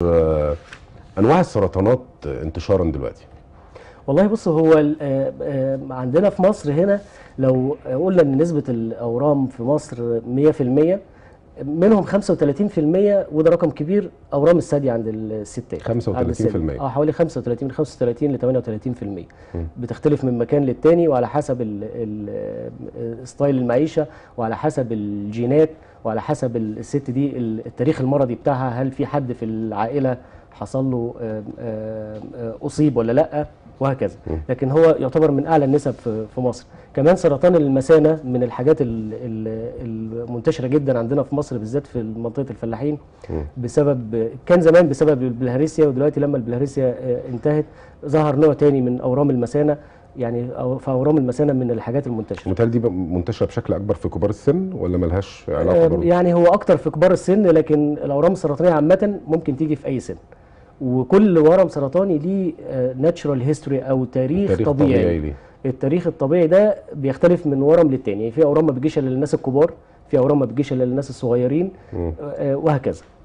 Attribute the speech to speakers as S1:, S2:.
S1: آه، انواع السرطانات انتشارا دلوقتي
S2: والله بص هو ال- آه، آه، عندنا في مصر هنا لو قلنا ان نسبه الاورام في مصر 100% منهم 35% وده رقم كبير اورام الثدي عند الستات
S1: 35%
S2: عند الست. اه حوالي 35 من 35 ل 38% بتختلف من مكان للتاني وعلى حسب ال- ال- ستايل المعيشه وعلى حسب الجينات وعلى حسب الست دي ال- التاريخ المرضي بتاعها هل في حد في العائله حصل له آم، آم، آه، اصيب ولا لا وهكذا لكن هو يعتبر من اعلى النسب في في مصر كمان سرطان المثانه من الحاجات ال- ال- المنتشره جدا عندنا في مصر بالذات في منطقه الفلاحين بسبب كان زمان بسبب البلهارسيا ودلوقتي لما البلهارسيا آه، انتهت ظهر نوع تاني من اورام المثانه يعني أو- فاورام المثانه من الحاجات المنتشره
S1: متهيألي دي بقى منتشره بشكل اكبر في كبار السن ولا ملهاش علاقه
S2: آه،
S1: برضه؟
S2: يعني هو اكتر في كبار السن لكن الاورام السرطانيه عامه ممكن تيجي في اي سن وكل ورم سرطاني ليه ناتشرال هيستوري او تاريخ,
S1: تاريخ
S2: طبيعي,
S1: طبيعي ليه
S2: التاريخ الطبيعي ده بيختلف من ورم للتاني يعني في اورام ما بتجيش الا للناس الكبار في اورام ما بتجيش الا للناس الصغيرين
S1: مم.
S2: آه، وهكذا